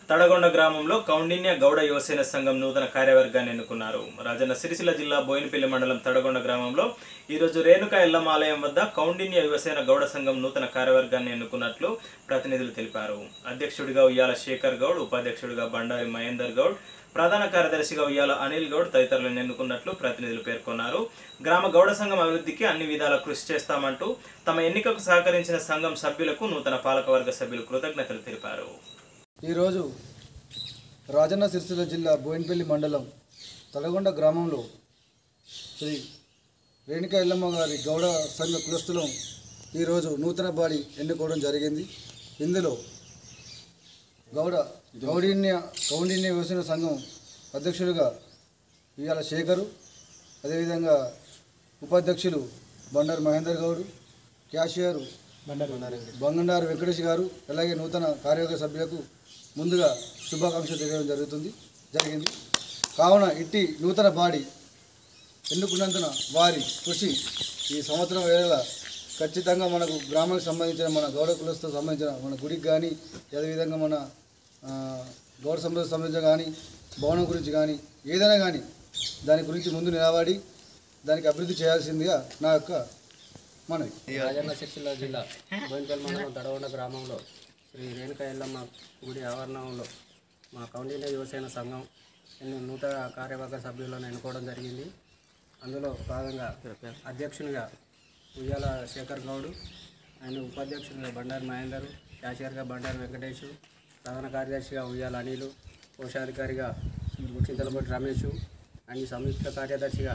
తడగొండ గ్రామంలో కౌండిన్య గౌడ యువసేన సంఘం నూతన కార్యవర్గాన్ని ఎన్నుకున్నారు రాజన్న సిరిసిల్ల జిల్లా బోయినపల్లి మండలం తడగొండ గ్రామంలో ఈరోజు రేణుకా ఎల్లమ్మ ఆలయం వద్ద కౌండిన్య యువసేన గౌడ సంఘం నూతన కార్యవర్గాన్ని ఎన్నుకున్నట్లు ప్రతినిధులు తెలిపారు అధ్యక్షుడిగా ఉయ్యాల శేఖర్ గౌడ్ ఉపాధ్యక్షుడిగా బండారి మహేందర్ గౌడ్ ప్రధాన కార్యదర్శిగా ఉయ్యాల అనిల్ గౌడ్ తదితరులను ఎన్నుకున్నట్లు ప్రతినిధులు పేర్కొన్నారు గ్రామ గౌడ సంఘం అభివృద్ధికి అన్ని విధాల కృషి చేస్తామంటూ తమ ఎన్నికకు సహకరించిన సంఘం సభ్యులకు నూతన పాలకవర్గ సభ్యులు కృతజ్ఞతలు తెలిపారు ఈరోజు రాజన్న సిరిసిల్ల జిల్లా బోయినపల్లి మండలం తలగొండ గ్రామంలో శ్రీ రేణుకా ఎల్లమ్మ గారి గౌడ సంఘ కులస్తులం ఈరోజు నూతన బాడీ ఎన్నుకోవడం జరిగింది ఇందులో గౌడ గౌడిన్య కౌండిన్య యువసేన సంఘం అధ్యక్షుడిగా ఇవాళ శేఖరు అదేవిధంగా ఉపాధ్యక్షులు బండారు మహేందర్ గౌడ్ క్యాషియర్ బంగండారు వెంకటేష్ గారు అలాగే నూతన కార్యవర్గ సభ్యులకు ముందుగా శుభాకాంక్షలు తెలియడం జరుగుతుంది జరిగింది కావున ఇట్టి నూతన బాడీ ఎన్నుకున్నందున వారి కృషి ఈ సంవత్సరం వేళ ఖచ్చితంగా మనకు గ్రామానికి సంబంధించిన మన గౌడ కులస్తో సంబంధించిన మన గుడికి కానీ అదేవిధంగా మన ఆ, గౌడ సంబంధం సంబంధించిన కానీ భవనం గురించి కానీ ఏదైనా కానీ దాని గురించి ముందు నిలబడి దానికి అభివృద్ధి చేయాల్సిందిగా నా యొక్క మనవి రాజన్న సిరిసిల్ల జిల్లా బోయినపల్లి మండలం తడవండ గ్రామంలో శ్రీ రేణుక ఎల్లమ్మ గుడి ఆవరణంలో మా కౌండిన్య యువసేన సంఘం ఎన్ని నూతన కార్యవర్గ సభ్యులను ఎన్నుకోవడం జరిగింది అందులో భాగంగా అధ్యక్షునిగా ఉయ్యాల శేఖర్ గౌడ్ ఆయన ఉపాధ్యక్షునిగా బండారి మహేందర్ క్యాషియర్గా బండారి వెంకటేష్ ప్రధాన కార్యదర్శిగా ఉయ్యాల అనిలు కోశాధికారిగా చింతలపూడి రమేష్ అండ్ సంయుక్త కార్యదర్శిగా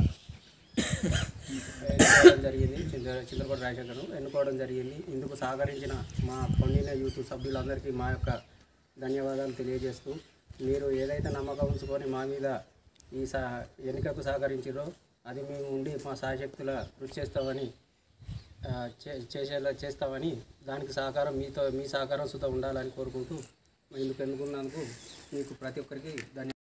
ఎన్నుకోవడం జరిగింది చింత- చింతలపూడి రాజశేఖర్ ఎన్నుకోవడం జరిగింది ఇందుకు సహకరించిన మా కొండిన యూత్ సభ్యులందరికీ మా యొక్క ధన్యవాదాలు తెలియజేస్తూ మీరు ఏదైతే నమ్మకం ఉంచుకొని మా మీద ఈ సహ ఎన్నికకు సహకరించారో అది మేము ఉండి మా సాయశక్తుల కృషి చేస్తామని ఆ, చే- చేసేలా చేస్తామని దానికి సహకారం మీతో మీ సహకారం సుతా ఉండాలని కోరుకుంటూ ఇందుకు ఎన్నుకున్నందుకు మీకు ప్రతి ఒక్కరికి ధన్యవాదాలు